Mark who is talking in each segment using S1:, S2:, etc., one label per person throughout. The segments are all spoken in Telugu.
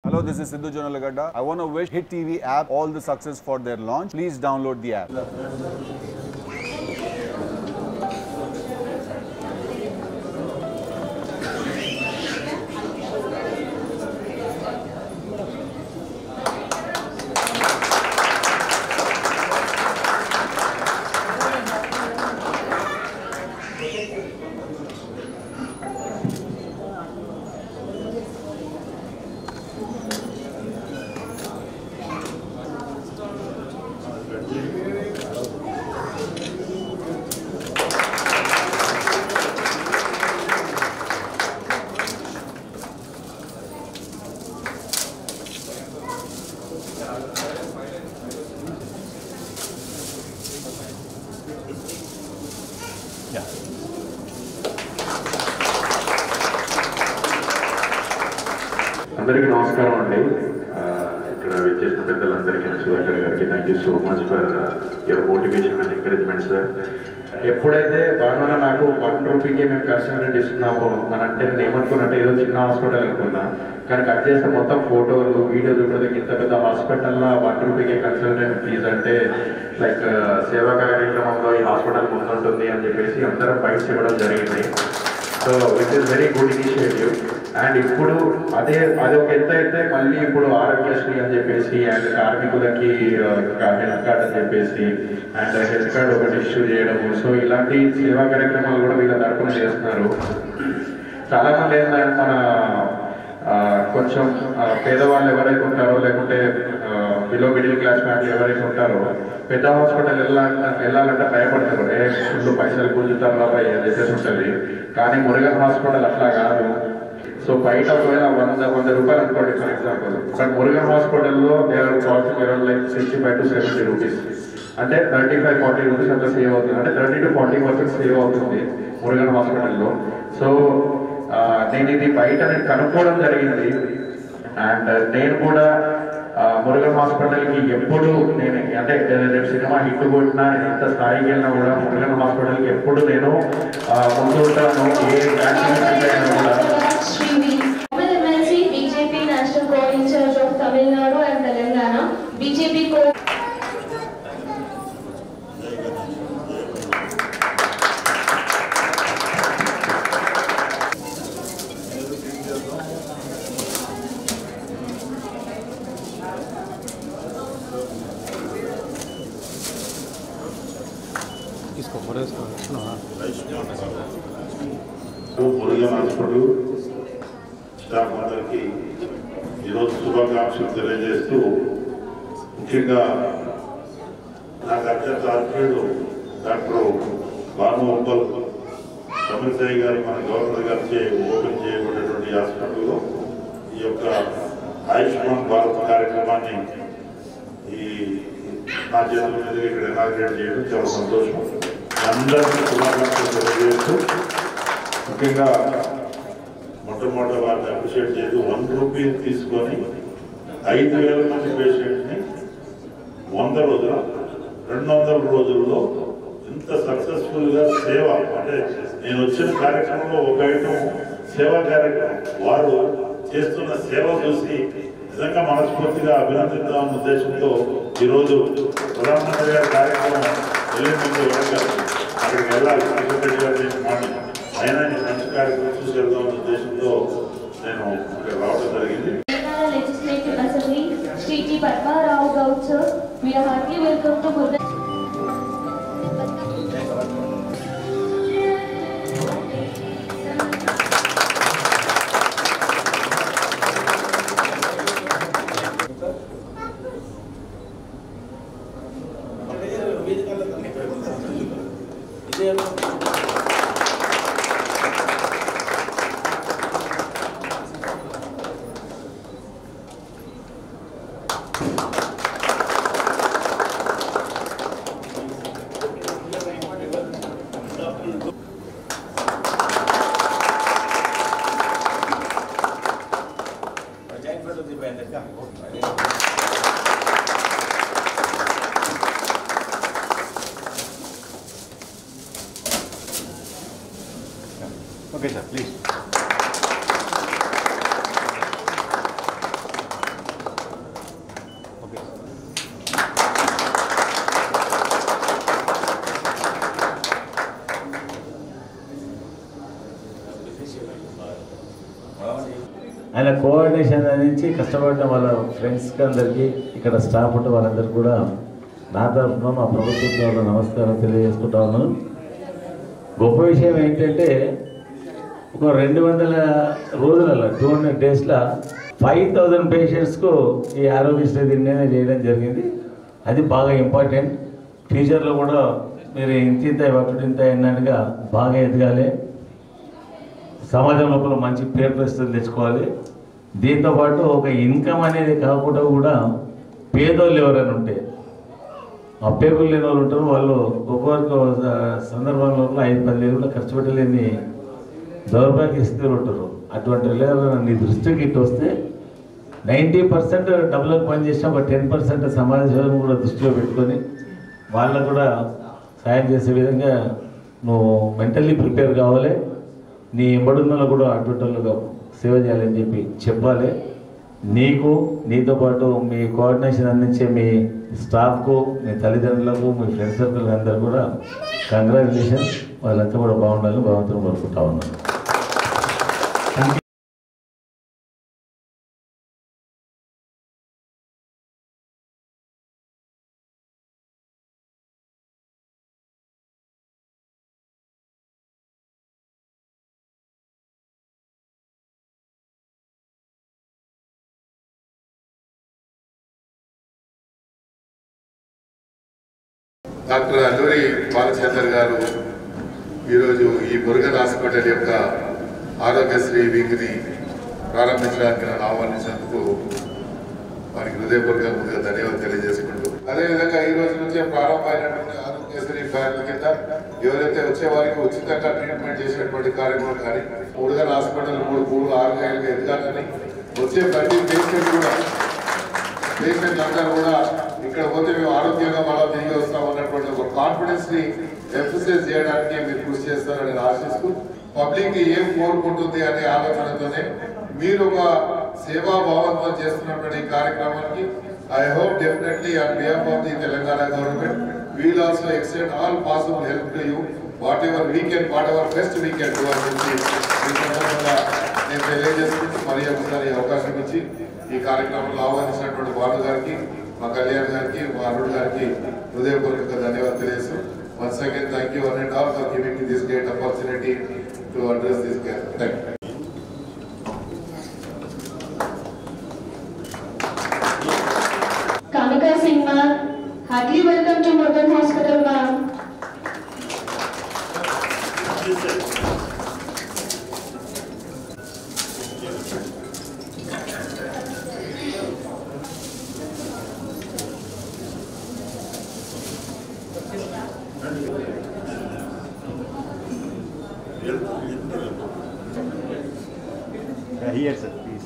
S1: Hello, this is Sidhu Jonalagada. I want to wish Hit TV app all the success for their launch. Please download the app.
S2: అందరికీ నమస్కారం అండి ఆ, ఇక్కడ విచ్చేసిన పెద్దలందరికీ సుధాకర్ గారికి thank you so much for your motivation and encouragement sir ఎప్పుడైతే భానున నాకు వన్ రూపీకి మేము కన్సల్టెంట్ ఇస్తున్నామో మన అంటే నేను ఏమనుకున్నట్టు ఏదో చిన్న హాస్పిటల్ అనుకున్నా కానీ కట్ చేస్తే మొత్తం ఫోటోలు వీడియోలు కూడా ఇంత పెద్ద హాస్పిటల్లో వన్ రూపీకి కన్సల్టెంట్ ఫీజ్ అంటే లైక్ సేవా కార్యక్రమంలో ఈ హాస్పిటల్ ముందుంటుంది అని చెప్పేసి అందరం బయట ఇవ్వడం జరిగింది so it is very good initiative and ఇప్పుడు అదే అది ఒక ఎత్తు అయితే మళ్ళీ ఇప్పుడు ఆరోగ్యశ్రీ అని చెప్పేసి అండ్ కార్మికులకి హెల్త్ కార్డ్ అని చెప్పేసి అండ్ హెల్త్ కార్డ్ ఒకటి ఇష్యూ చేయడము సో ఇలాంటి సేవా కార్యక్రమాలు కూడా వీళ్ళ తరపున చేస్తున్నారు చాలా మంది ఏంటంటే మన ఆ, కొంచెం ఆ, పేదవాళ్ళు ఎవరైతే ఉంటారో లేకుంటే బిలో మిడిల్ క్లాస్ ఫ్యామిలీ ఎవరైతే ఉంటారో పెద్ద హాస్పిటల్ వెళ్ళాలంటే వెళ్ళాలంటే భయపడతారు ఏ ఫుల్ పైసలు గుంజుతారు బాబాయ్ అని చెప్పేసి ఉంటుంది కానీ మురుగన్ హాస్పిటల్ అట్లా కాదు సో బయట ఒకవేళ వంద వంద రూపాయలు అనుకోండి ఫర్ ఎగ్జాంపుల్ కానీ మురుగన్ హాస్పిటల్లో there cost around like sixty five to seventy rupees అంటే థర్టీ ఫైవ్ ఫార్టీ రూపీస్ అంతా సేవ్ అవుతుంది అంటే thirty to forty percent save అవుతుంది మురుగన్ హాస్పిటల్లో సో ఆ, నేను ఇది బయట నేను కనుక్కోవడం జరిగింది అండ్ నేను కూడా ఆ, మురుగన్ హాస్పిటల్కి ఎప్పుడు నేను అంటే రేపు సినిమా హిట్ కొట్టినా నేను ఎంత స్థాయికి వెళ్ళినా కూడా మురుగన్ హాస్పిటల్కి ఎప్పుడు నేను ఆ, ముందు ఉంటాను ఏ యాక్టివిటీ అయినా కూడా
S3: Srivi, Double MNC, BJP National Co-Incharge of Tamil Nadu and Telangana, BJP Co.
S4: Murugan hospital staff అందరికీ ఈరోజు శుభాకాంక్షలు తెలియజేస్తూ ముఖ్యంగా నాకు అత్యంత ఆత్మీయుడు డాక్టర్ భాను అంబల్ తమిళసాయి గారు మన గవర్నర్ గారిచే ఓపెన్ చేయబడినటువంటి హాస్పిటల్లో ఈ యొక్క ఆయుష్మాన్ భారత్ కార్యక్రమాన్ని ఈ నా చేతుల మీదుగా ఇక్కడ ఇనాగ్రేట్ చేయడం చాలా సంతోషం అందరికీ శుభాకాంక్షలు తెలియజేస్తూ ముఖ్యంగా మొట్టమొదటి వారిని అప్రిషియేట్ చేసి వన్ రూపీ తీసుకొని ఐదు వేల మంది పేషెంట్ని వంద రోజుల రెండు వందల రోజుల్లో ఇంత సక్సెస్ఫుల్ గా సేవ అంటే నేను వచ్చిన కార్యక్రమంలో ఒక ఐటమ్ సేవా కార్యక్రమం వారు చేస్తున్న సేవ చూసి నిజంగా మనస్ఫూర్తిగా అభినందిద్దామన్న ఉద్దేశంతో ఈరోజు ప్రధానమంత్రి గారి కార్యక్రమం వెళ్ళే ముందు వెళ్ళాలి అక్కడికి వెళ్ళాలి సెక్రటరీ గారు చేసిన మాట అయినా నేను మంచి కార్యక్రమం చూసి వెళ్దామన్న ఉద్దేశంతో నేను ఇక్కడ రావడం జరిగింది
S3: Telangana Legislative Assembly, Shri T. Padma Rao Gaud sir, we are heartily welcome to Buddha.
S1: Okay, sir, please.
S5: Coordination అందించి కష్టపడిన వాళ్ళ ఫ్రెండ్స్కి అందరికీ ఇక్కడ స్టాఫ్ ఉంటే వాళ్ళందరికీ కూడా నా తరఫున మా ప్రభుత్వం ద్వారా నమస్కారం తెలియజేసుకుంటా ఉన్నాను గొప్ప విషయం ఏంటంటే ఒక రెండు వందల రోజులలో టూ హండ్రెడ్ డేస్లో ఫైవ్ థౌజండ్ పేషెంట్స్కు ఈ ఆరోగ్యశ్రీ నిర్ణయం చేయడం జరిగింది అది బాగా ఇంపార్టెంట్ ఫ్యూచర్లో కూడా మీరు ఇంత ఇంత ఒకటి ఇంత అన్నట్టుగా బాగా ఎదగాలి సమాజం లోపల మంచి పేరు ప్రస్తుతం తెచ్చుకోవాలి దీంతో పాటు ఒక ఇన్కమ్ అనేది కాకుండా కూడా పేదోళ్ళు ఎవరైనా ఉంటే ఆ పేపర్ లేని వాళ్ళు ఉంటారు వాళ్ళు ఒక్కొక్క సందర్భంలో ఐదు పది వేలు కూడా ఖర్చు పెట్టలేని దౌర్భాగ్య స్థితిలో ఉంటారు అటువంటి వాళ్ళు నీ దృష్టికి ఇటు వస్తే నైంటీ పర్సెంట్ డబ్బులకు పనిచేసిన ఒక టెన్ పర్సెంట్ సమాజ సేవను కూడా దృష్టిలో పెట్టుకొని వాళ్ళకు కూడా సాయం చేసే విధంగా నువ్వు మెంటల్లీ ప్రిపేర్ కావాలి నీ ఎంబడున్న కూడా అటువంటి వాళ్ళకు సేవ చేయాలని చెప్పి చెప్పాలి నీకు నీతో పాటు మీ కోఆర్డినేషన్ అందించే మీ స్టాఫ్కు మీ తల్లిదండ్రులకు మీ ఫ్రెండ్ సర్కిల్ అందరూ కూడా కంగ్రాచులేషన్స్ వాళ్ళంతా కూడా బాగుండాలని భగవంతుని కోరుకుంటా ఉన్నాను
S6: డాక్టర్ అల్లూరి బాలచందర్ గారు ఈరోజు ఈ మురుగన్ హాస్పిటల్ యొక్క ఆరోగ్యశ్రీ వింగ్ని ప్రారంభించడానికి నన్ను ఆహ్వానించినందుకు వారికి హృదయపూర్వక ముందుగా ధన్యవాదాలు తెలియజేసుకుంటూ అదేవిధంగా ఈ రోజు నుంచే ప్రారంభమైనటువంటి ఆరోగ్యశ్రీ ప్యానల్ కింద ఎవరైతే వచ్చే వారికి ఉచితంగా ట్రీట్మెంట్ చేసేటువంటి కార్యక్రమం కానీ మురుగన్ హాస్పిటల్ మూడు మూడు ఆరు ఏళ్ళుగా ఎదగాలని వచ్చే ప్రతి పేషెంట్ కూడా పేషెంట్ అందరూ కూడా ఇక్కడ పోతే మేము ఆరోగ్యంగా మళ్ళా తిరిగి వస్తాం అన్నటువంటి ఒక కాన్ఫిడెన్స్ ని ఎంఫసైజ్ చేయడానికి మీరు కృషి చేస్తారని నేను ఆశిస్తూ పబ్లిక్ ఏం కోరుకుంటుంది అనే ఆలోచనతోనే మీరు ఒక సేవా భావంతో చేస్తున్నటువంటి ఈ కార్యక్రమానికి I hope definitely on behalf of the Telangana government will also extend all possible help to you whatever we can whatever best we can do అని చెప్పి ఈ సందర్భంగా నేను తెలియజేసుకుంటూ మరి ఒకసారి ఈ అవకాశం ఇచ్చి ఈ కార్యక్రమంలో ఆహ్వానించినటువంటి బాలు గారికి మా కళ్యాణ్ గారికి మా అరుణ్ గారికి హృదయపూర్వక ధన్యవాదాలు తెలియజేస్తూ once again thank you one and all for giving this great opportunity to address this thank you
S3: Kanika Singh ma'am, heartily welcome to Morgan Hospital ma'am.
S1: Here, sir, please.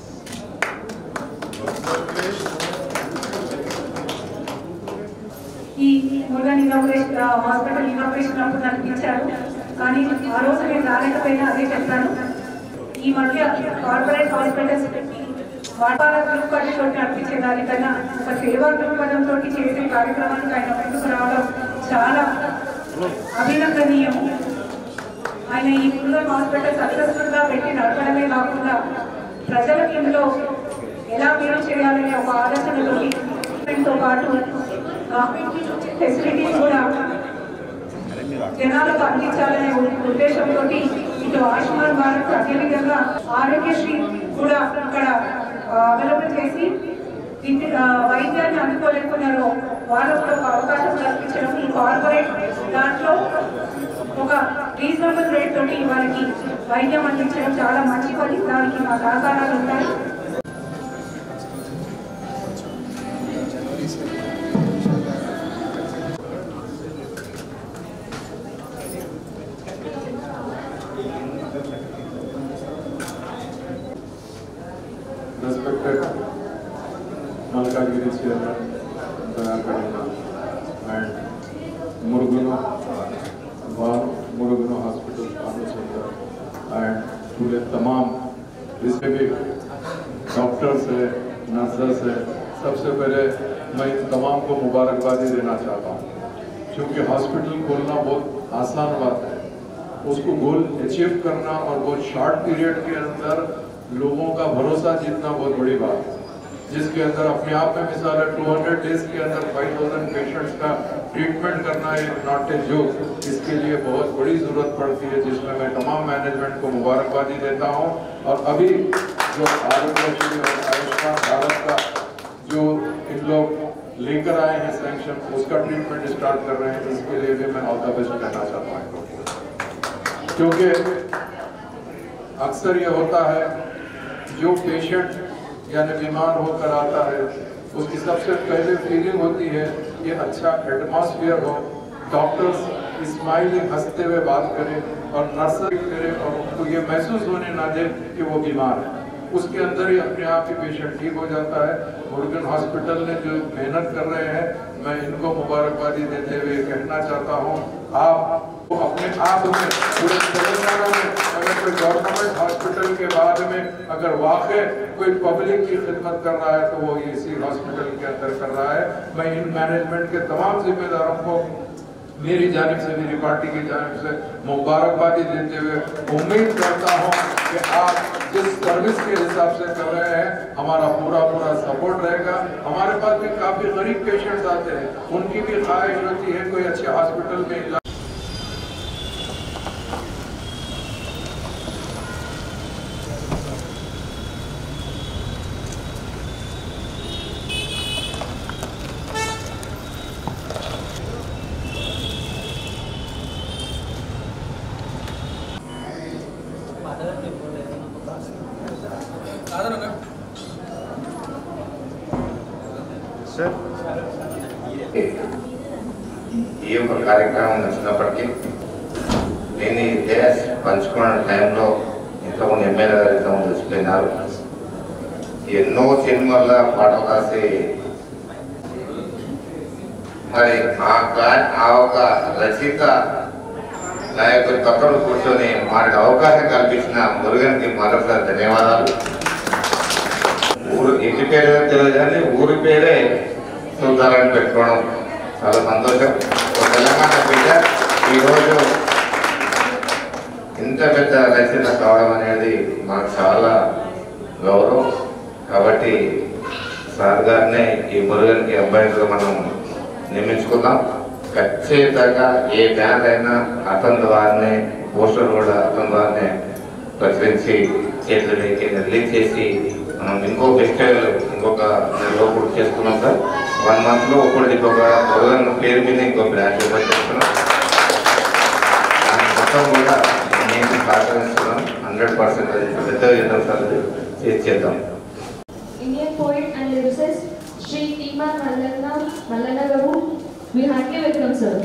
S7: ఈ మురుగన్ ఇన్నోగ్రేషన్ హాస్పిటల్ ఇన్నోగ్రేషన్ అప్పుడు నాకు ఇచ్చారు కానీ ఆ రోజు నేను రాలేకపోయినా అదే చెప్తాను ఈ మధ్య కార్పొరేట్ హాస్పిటల్స్ వ్యాపార దృక్పథంతో నడిపించే దానికన్నా ఒక సేవా దృక్పథంతో చేసే కార్యక్రమానికి ఆయన ముందుకు రావడం చాలా అభినందనీయం ఆయన ఈ మురుగన్ హాస్పిటల్ సక్సెస్ఫుల్ గా పెట్టి నడపడమే కాకుండా ప్రజలకు ఇందులో ఎలా మేలు చేయాలనే ఒక ఆలోచనతోటి తో పాటు ఫెసిలిటీస్ కూడా జనాలకు అందించాలనే ఉద్దేశంతో ఇటు ఆయుష్మాన్ భారత్ అదేవిధంగా ఆరోగ్యశ్రీ కూడా ఇక్కడ అవైలబుల్ చేసి ఇంటి ఆ, వైద్యాన్ని అందుకోలేకున్నారో వాళ్ళకు కూడా ఒక అవకాశం కల్పించడం ఈ కార్పొరేట్ దాంట్లో ఒక రీజనబుల్ రేట్ తోటి వాళ్ళకి వైద్యం అందించడం చాలా మంచి పని దానికి మా సహకారాలు ఉంటాయి
S2: respected Malkagiri chairman, Dayankarina, and Muruguno, Bar Muruguno Hospital, Pano Center, and पूरे तमाम जिसके भी डॉक्टर्स है नर्सेस है सबसे पहले मैं इन तमाम को मुबारकबादी देना चाहता हूँ क्योंकि हॉस्पिटल खोलना बहुत आसान बात है उसको गोल अचीव करना और बहुत शॉर्ट पीरियड के अंदर
S8: लोगों का भरोसा जीतना बहुत बड़ी बात है जिसके अंदर अपने आप में मिसाल है 200 डेज के अंदर 5000 पेशेंट्स का ट्रीटमेंट करना एक नॉट ए जोक इसके लिए बहुत बड़ी जरूरत पड़ती है जिसमें मैं तमाम मैनेजमेंट को मुबारकबादी देता हूं और अभी जो आरोग्यश्री और आयुष्मान भारत का जो इन लोग लेकर आए हैं सैंक्शन उसका ट्रीटमेंट स्टार्ट कर रहे हैं इसके लिए भी मैं ऑल द बेस्ट कहना चाहता हूं क्योंकि अक्सर ये होता है जो पेशेंट यानी बीमार होकर आता है उसकी सबसे पहले फीलिंग होती है कि अच्छा एटमॉस्फेयर हो डॉक्टर्स स्माइलिंग हंसते हुए बात करें और नर्स करें और उनको ये महसूस होने ना दे कि वो बीमार है उसके अंदर ही अपने आप ही पेशेंट ठीक हो जाता है मुर्गन हॉस्पिटल ने जो मेहनत कर रहे हैं मैं इनको मुबारकबादी देते हुए कहना चाहता हूँ आप वो अपने आप में पूरे तेलंगाना में अगर कोई गवर्नमेंट हॉस्पिटल के बाद में अगर वाकई कोई पब्लिक की खिदमत कर रहा है तो वो इसी हॉस्पिटल के अंदर कर रहा है मैं इन मैनेजमेंट के तमाम जिम्मेदारों को मेरी जानब से मेरी पार्टी की जानब से मुबारकबादी देते हुए उम्मीद करता हूं कि आप जिस सर्विस के हिसाब से कर रहे हैं हमारा पूरा पूरा सपोर्ट रहेगा हमारे पास भी काफी गरीब पेशेंट्स आते हैं उनकी भी ख्वाहिश होती है कोई अच्छे हॉस्पिटल में इलाज
S9: ఈ యొక్క కార్యక్రమం వచ్చినప్పటికీ నేను ఈ దేశ పంచుకున్న టైంలో ఇంతకుముందు ఎమ్మెల్యే గారు ఇంతకుముందు వచ్చిపోయినారు ఎన్నో సినిమాల పాటలు రాసి మరి ఆ గా- ఆ ఒక రచయిత నాయకుడి పక్కన కూర్చొని మనకి అవకాశం కల్పించిన మురుగన్కి మరొకసారి ధన్యవాదాలు ఊరు ఇంటి పేరు ఏదో తెలియదు కానీ ఊరి పేరే చూద్దాలని పెట్టుకోవడం చాలా సంతోషం ఒక తెలంగాణ బిడ్డ ఈరోజు ఇంత పెద్ద రచన కావడం అనేది మాకు చాలా గౌరవం కాబట్టి సార్ గారినే ఈ మురుగన్కి అబ్బాయిగా మనం నియమించుకుందాం ఖచ్చితంగా ఏ బ్యాన్ అయినా అతని ద్వారానే పోస్టర్ కూడా అతని ద్వారానే ప్రచురించి చేతులకి రిలీజ్ చేసి మనం ఇంకో ఫెస్టివల్ ఇంకొక నెలలో పూర్తి చేసుకున్నాం సార్ వన్ మంత్ లో ఒకటి ఇంకొక మురుగన్ పేరు మీద ఇంకో బ్రాంచ్ ఓపెన్ చేస్తున్నాం దాని మొత్తం కూడా నేను సహకరిస్తున్నాను హండ్రెడ్ పర్సెంట్ అది పెద్దగా చేద్దాం సార్ అది చేసి చేద్దాం
S3: Indian poet and lyricist Sri Tima Mallanna Mallanna Garu. We heartily welcome sir.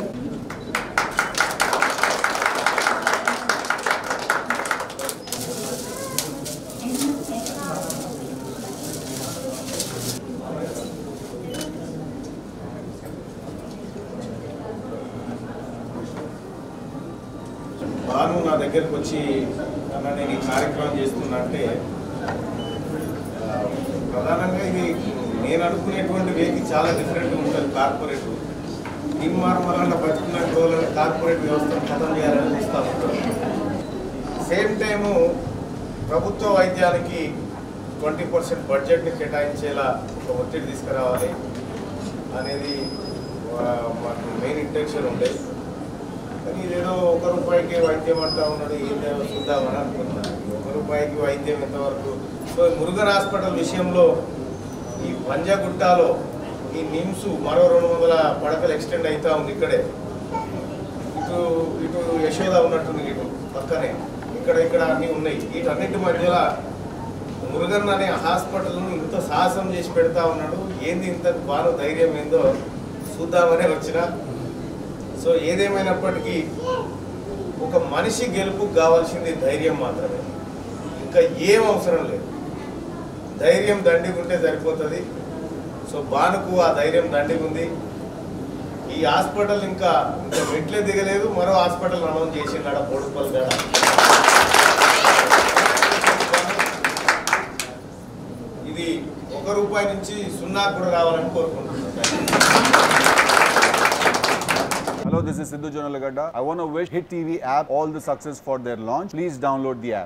S10: Bhanu నా దగ్గరకు వచ్చి అన్న నేను ఈ కార్యక్రమం చేస్తున్నా అంటే ఆ, ప్రధానంగా ఇది నేను అనుకునేటువంటి వేకి చాలా డిఫరెంట్ ఉంటుంది కార్పొరేట్ తీర్మానం వలన బతుకున్న రోజులను కార్పొరేట్ వ్యవస్థను ఖతం చేయాలని చూస్తా ఉంటాం సేమ్ టైము ప్రభుత్వ వైద్యానికి ట్వంటీ పర్సెంట్ బడ్జెట్ని కేటాయించేలా ఒక ఒత్తిడి తీసుకురావాలి అనేది ఆ, మాకు మెయిన్ ఇంటెన్షన్ ఉండే కానీ ఇదేదో ఒక రూపాయికి వైద్యం అంటా ఉన్నాడు ఏంటో చూద్దామని అనుకుంటున్నాను ఒక రూపాయికి వైద్యం ఎంతవరకు సో మురుగన్ హాస్పిటల్ విషయంలో ఈ పంజాగుట్టాలో ఈ నిమ్స్ మరో రెండు వందల పడకలు ఎక్స్టెండ్ అవుతా ఉంది ఇక్కడే ఇటు ఇటు యశోద ఉన్నట్టుంది ఇటు పక్కనే ఇక్కడ ఇక్కడ అన్నీ ఉన్నాయి వీటన్నిటి మధ్యలో మురుగన్ అనే హాస్పిటల్ను ఇంత సాహసం చేసి పెడతా ఉన్నాడు ఏంది ఇంత బాగా ధైర్యం ఏందో చూద్దామనే వచ్చిన సో ఏదేమైనప్పటికీ ఒక మనిషి గెలుపు కావాల్సింది ధైర్యం మాత్రమే ఇంకా ఏం అవసరం లేదు ధైర్యం దండిగా ఉంటే సరిపోతుంది సో బానుకు ఆ ధైర్యం దండిగా ఉంది ఈ హాస్పిటల్ ఇంకా ఇంకా మెట్లే దిగలేదు మరో హాస్పిటల్ అనౌన్స్ చేసిండు బోడుపల్ గడ ఇది ఒక రూపాయి నుంచి సున్నా కూడా రావాలని కోరుకుంటున్నాను
S1: Hello, this is Sidhu Jonalagadda. I want to wish Hit TV app all the success for their launch. Please download the app.